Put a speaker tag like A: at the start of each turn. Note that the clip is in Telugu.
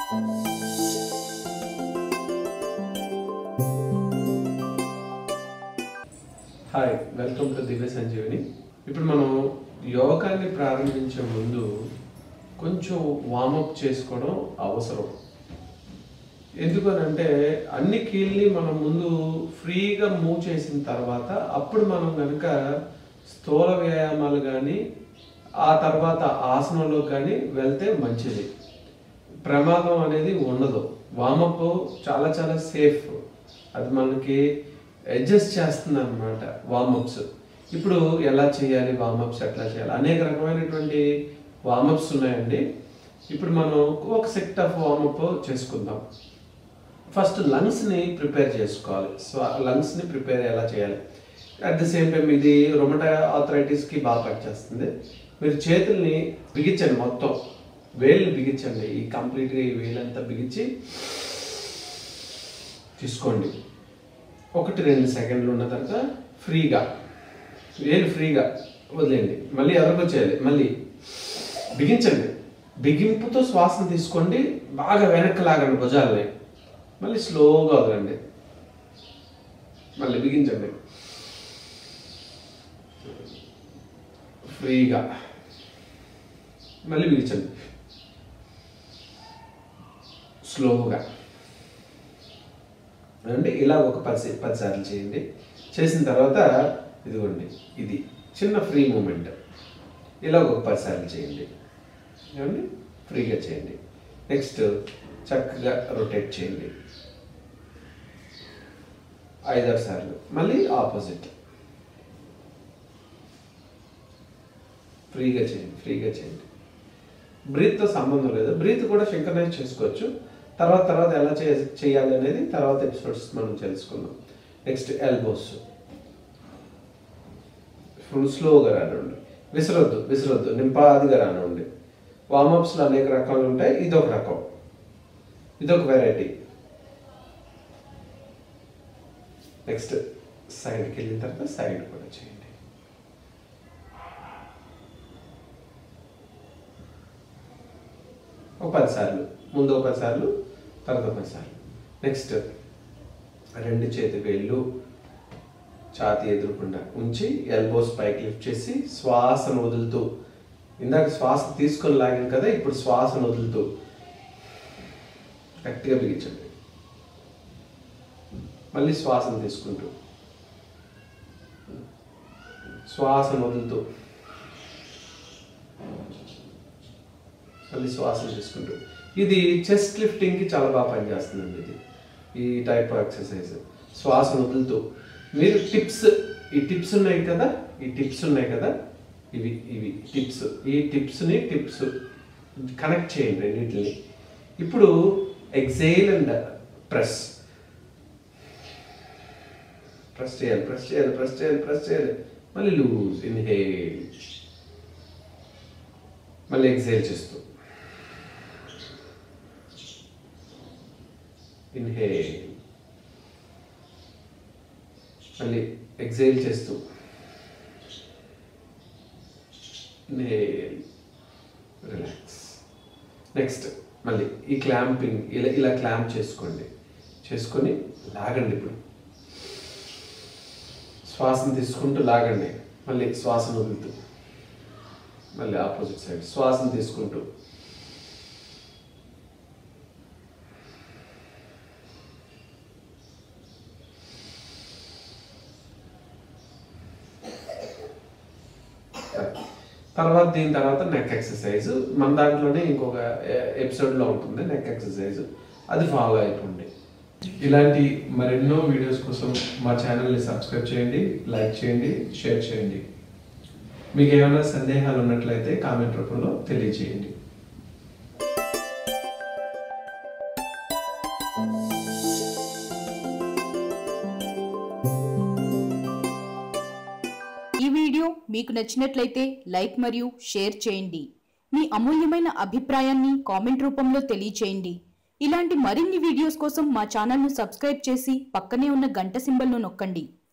A: hi welcome to Divya Sanjeevini ఇప్పుడు మనం యోగాన్ని ప్రారంభించే ముందు కొంచెం వార్మప్ చేసుకోవడం అవసరం ఎందుకనంటే అన్ని కీల్ని మనం ముందు ఫ్రీగా మూవ్ చేసిన తర్వాత అప్పుడు మనం కనుక స్థూల వ్యాయామాలు కానీ ఆ తర్వాత ఆసనంలో కానీ వెళ్తే మంచిది ప్రమాదం అనేది ఉండదు వామప్ చాలా చాలా సేఫ్ అది మనకి అడ్జస్ట్ చేస్తుంది అనమాట వామప్స్ ఇప్పుడు ఎలా చేయాలి వామప్స్ ఎట్లా చేయాలి అనేక రకమైనటువంటి వామప్స్ ఉన్నాయండి ఇప్పుడు మనం ఒక సెక్ట్ ఆఫ్ వామప్ చేసుకుందాం ఫస్ట్ లంగ్స్ని ప్రిపేర్ చేసుకోవాలి సో లంగ్స్ని ప్రిపేర్ ఎలా చేయాలి అట్ ది సేమ్ టైం ఇది రొమటా ఆథరైటిస్కి బాగా పనిచేస్తుంది మీరు చేతుల్ని బిగించండి మొత్తం వేళ్ళని బిగించండి ఈ కంప్లీట్గా ఈ వేలంతా బిగించి తీసుకోండి ఒకటి రెండు సెకండ్లు ఉన్న తర్వాత ఫ్రీగా వేలు ఫ్రీగా వదిలేయండి మళ్ళీ ఎదరకొచ్చేయాలి మళ్ళీ బిగించండి బిగింపుతో శ్వాసను తీసుకోండి బాగా వెనక్కి లాగండి భుజాలని మళ్ళీ స్లోగా వదలండి మళ్ళీ బిగించండి ఫ్రీగా మళ్ళీ బిగించండి స్లోగా అంటే ఇలా ఒక పది పది సార్లు చేయండి చేసిన తర్వాత ఇదిగోండి ఇది చిన్న ఫ్రీ మూమెంట్ ఇలా ఒక పది సార్లు చేయండి ఏమండి ఫ్రీగా చేయండి నెక్స్ట్ చక్కగా రొటేట్ చేయండి ఐదారు సార్లు మళ్ళీ ఆపోజిట్ ఫ్రీగా చేయండి ఫ్రీగా చేయండి బ్రీత్తో సంబంధం లేదు బ్రీత్ కూడా సింక్రనైజ్ చేసుకోవచ్చు తర్వాత తర్వాత ఎలా చే చేయాలి అనేది తర్వాత ఎపిసోడ్స్ మనం తెలుసుకుందాం నెక్స్ట్ ఎల్బోస్ ఫుల్ స్లోగా రానివ్వండి విసరొద్దు విసరొద్దు నింపాదిగా రానివ్వండి వామప్స్లో అనేక రకాలు ఉంటాయి ఇదొక రకం ఇదొక వెరైటీ నెక్స్ట్ సైడ్కి వెళ్ళిన తర్వాత సైడ్ కూడా చేయండి ఒక పది సార్లు ముందు ఒక పది సార్లు తర్వాత ఒక పది సార్లు నెక్స్ట్ రెండు చేతి వేళ్ళు ఛాతీ ఎదురకుండా ఉంచి ఎల్బోస్ పైకి లిఫ్ట్ చేసి శ్వాసను వదులుతూ ఇందాక శ్వాస తీసుకొని లాగాం కదా ఇప్పుడు శ్వాసను వదులుతూ గట్టిగా బిగించండి మళ్ళీ శ్వాసను తీసుకుంటూ శ్వాసను వదులుతూ మళ్ళీ శ్వాసను తీసుకుంటూ ఇది చెస్ట్ లిఫ్టింగ్కి చాలా బాగా పనిచేస్తుందండి ఇది ఈ టైప్ ఆఫ్ ఎక్సర్సైజ్ శ్వాసను వదులుతూ మీరు టిప్స్ ఈ టిప్స్ ఉన్నాయి కదా ఈ టిప్స్ ఉన్నాయి కదా ఇవి ఇవి టిప్స్ ఈ టిప్స్ని టిప్స్ కనెక్ట్ చేయండి రెండింటిని ఇప్పుడు ఎగ్జైల్ అండ్ ప్రెస్ ప్రెస్ చేయాలి ప్రెస్ చేయాలి ప్రెస్ చేయాలి ప్రెస్ చేయాలి మళ్ళీ లూజ్ ఇన్హేల్ మళ్ళీ ఎగ్జైల్ చేస్తూ ఇన్హేల్ మళ్ళీ ఎగ్జైల్ చేస్తూ ఇన్హేల్ రిలాక్స్ నెక్స్ట్ మళ్ళీ ఈ క్లాంపింగ్ ఇలా ఇలా క్లాంప్ చేసుకోండి చేసుకొని లాగండి ఇప్పుడు శ్వాసను తీసుకుంటూ లాగండి మళ్ళీ శ్వాసను వదులుతూ మళ్ళీ ఆపోజిట్ సైడ్ శ్వాసను తీసుకుంటూ తర్వాత దీని తర్వాత నెక్ ఎక్సర్సైజ్ మన దాంట్లోనే ఇంకొక ఎపిసోడ్లో ఉంటుంది నెక్ ఎక్సర్సైజ్ అది ఫాలో అయిపోండి ఇలాంటి మరెన్నో వీడియోస్ కోసం మా ఛానల్ని సబ్స్క్రైబ్ చేయండి లైక్ చేయండి షేర్ చేయండి మీకు ఏమైనా సందేహాలు ఉన్నట్లయితే కామెంట్ రూపంలో తెలియజేయండి
B: ఈ వీడియో మీకు నచ్చినట్లయితే లైక్ మరియు షేర్ చేయండి మీ అమూల్యమైన అభిప్రాయాన్ని కామెంట్ రూపంలో తెలియచేయండి ఇలాంటి మరిన్ని వీడియోస్ కోసం మా ఛానల్ను సబ్స్క్రైబ్ చేసి పక్కనే ఉన్న గంట సింబల్ను నొక్కండి